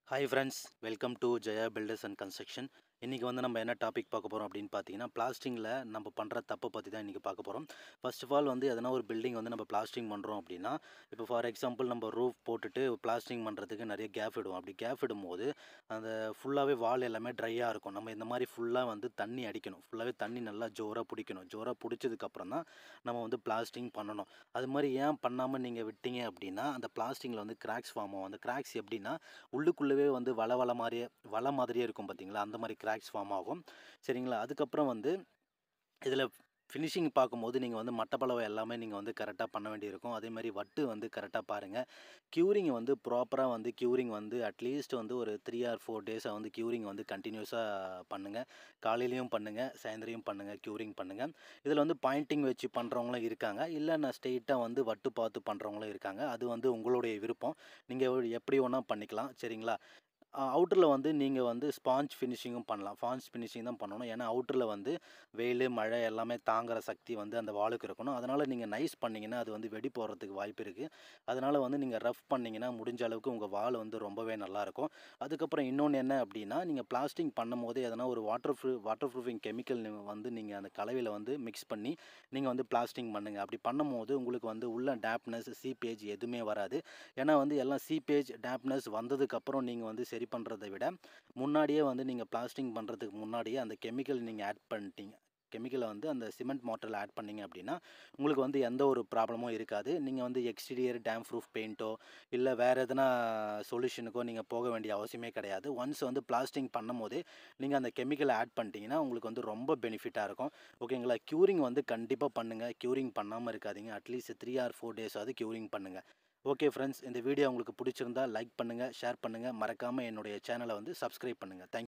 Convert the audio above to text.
hi friends welcome to Jaya builders and construction இன்றைக்கி வந்து நம்ம என்ன டாபிக் பார்க்க போகிறோம் அப்படின்னு பார்த்தீங்கன்னா பிளாஸ்டிங்கில் நம்ம பண்ணுற தப்பை பற்றி தான் இன்றைக்கி பார்க்க போகிறோம் ஃபர்ஸ்ட் ஆஃப் ஆல் வந்து எதனா ஒரு பில்டிங் வந்து நம்ம பிளாஸ்டிங் பண்ணுறோம் அப்படின்னா இப்போ ஃபார் எக்ஸாம்பிள் நம்ம ரூஃப் போட்டுட்டு பிளாஸ்டிங் பண்ணுறதுக்கு நிறைய கேப் இடுவோம் அப்படி கேப் இடும்போது அந்த ஃபுல்லாகவே வால் எல்லாமே ட்ரையாக இருக்கும் நம்ம இந்த மாதிரி ஃபுல்லாக வந்து தண்ணி அடிக்கணும் ஃபுல்லாகவே தண்ணி நல்லா ஜோராக பிடிக்கணும் ஜோராக பிடிச்சதுக்கப்புறம் தான் நம்ம வந்து பிளாஸ்டிங் பண்ணணும் அது மாதிரி ஏன் பண்ணாமல் நீங்கள் விட்டீங்க அப்படின்னா அந்த பிளாஸ்டிங்கில் வந்து கிராக்ஸ் ஃபார்ம் ஆகும் அந்த கிராக்ஸ் எப்படின்னா உள்ளுக்குள்ளவே வந்து வள வள மாதிரியே வள மாதிரியே இருக்கும் பார்த்தீங்களா அந்த மாதிரி கிராக்ஸ் ஃபார்ம் ஆகும் சரிங்களா அதுக்கப்புறம் வந்து இதில் ஃபினிஷிங் பார்க்கும்போது நீங்கள் வந்து மட்டப்பளவை எல்லாமே நீங்கள் வந்து கரெக்டாக பண்ண வேண்டியிருக்கும் அதே மாதிரி வட்டு வந்து கரெக்டாக பாருங்கள் க்யூரிங் வந்து ப்ராப்பராக வந்து க்யூரிங் வந்து அட்லீஸ்ட் வந்து ஒரு த்ரீ ஆர் ஃபோர் டேஸாக வந்து க்யூரிங் வந்து கண்டினியூஸாக பண்ணுங்கள் காலையிலையும் பண்ணுங்கள் சாயந்தரையும் பண்ணுங்கள் க்யூரிங் பண்ணுங்கள் இதில் வந்து பாயிண்டிங் வச்சு பண்ணுறவங்களும் இருக்காங்க இல்லை நான் ஸ்ட்ரெயிட்டாக வந்து வட்டு பார்த்து பண்ணுறவங்களும் இருக்காங்க அது வந்து உங்களுடைய விருப்பம் நீங்கள் எப்படி வேணா பண்ணிக்கலாம் சரிங்களா அவுட்டரில் வந்து நீங்கள் வந்து ஸ்பாஞ்ச் ஃபினிஷிங்கும் பண்ணலாம் ஸ்பாஞ்ச் ஃபினிஷிங் தான் பண்ணணும் ஏன்னா அவுட்டரில் வந்து வெயில் மழை எல்லாமே தாங்குகிற சக்தி வந்து அந்த வாளுக்கு இருக்கணும் அதனால் நீங்கள் நைஸ் பண்ணிங்கன்னா அது வந்து வெடி போடுறதுக்கு வாய்ப்பு இருக்குது அதனால் வந்து நீங்கள் ரஃப் பண்ணிங்கன்னா முடிஞ்ச அளவுக்கு உங்கள் வால் வந்து ரொம்பவே நல்லாயிருக்கும் அதுக்கப்புறம் இன்னொன்று என்ன அப்படின்னா நீங்கள் பிளாஸ்டிங் பண்ணும் போது எதனா ஒரு water proof waterproofing chemical வந்து நீங்கள் அந்த கலவையில் வந்து மிக்ஸ் பண்ணி நீங்கள் வந்து பிளாஸ்டிங் பண்ணுங்கள் அப்படி பண்ணும்போது உங்களுக்கு வந்து உள்ள டேப்னஸ் சீப்பேஜ் எதுவுமே வராது ஏன்னா வந்து எல்லாம் சீப்பேஜ் டேப்னஸ் வந்ததுக்கப்புறம் நீங்கள் வந்து சரி பண்ணுறதை விட முன்னாடியே வந்து நீங்கள் பிளாஸ்டிங் பண்ணுறதுக்கு முன்னாடியே அந்த கெமிக்கல் நீங்கள் ஆட் பண்ணிட்டீங்க கெமிக்கலை வந்து அந்த சிமெண்ட் மோட்டரில் ஆட் பண்ணிங்க அப்படின்னா உங்களுக்கு வந்து எந்த ஒரு ப்ராப்ளமும் இருக்காது நீங்கள் வந்து எக்ஸ்டீரியர் டேம் ப்ரூஃப் பெயிண்ட்டோ இல்லை வேறு எதனா சொல்யூஷனுக்கோ நீங்கள் போக வேண்டிய அவசியமே கிடையாது ஒன்ஸ் வந்து பிளாஸ்டிங் பண்ணும் போதே நீங்கள் அந்த கெமிக்கலை ஆட் பண்ணிட்டீங்கன்னா உங்களுக்கு வந்து ரொம்ப பெனிஃபிட்டாக இருக்கும் ஓகேங்களா க்யூரிங் வந்து கண்டிப்பாக பண்ணுங்கள் க்யூரிங் பண்ணாமல் இருக்காதீங்க அட்லீஸ்ட் த்ரீ ஆர் ஃபோர் டேஸாவது க்யூரிங் பண்ணுங்கள் ஓகே ஃப்ரெண்ட்ஸ் இந்த வீடியோ உங்களுக்கு பிடிச்சிருந்தா லைக் பண்ணுங்கள் ஷேர் பண்ணுங்கள் மறக்காமல் என்னுடைய சேனலை வந்து சப்ஸ்கிரைப் பண்ணுங்கள் தேங்க்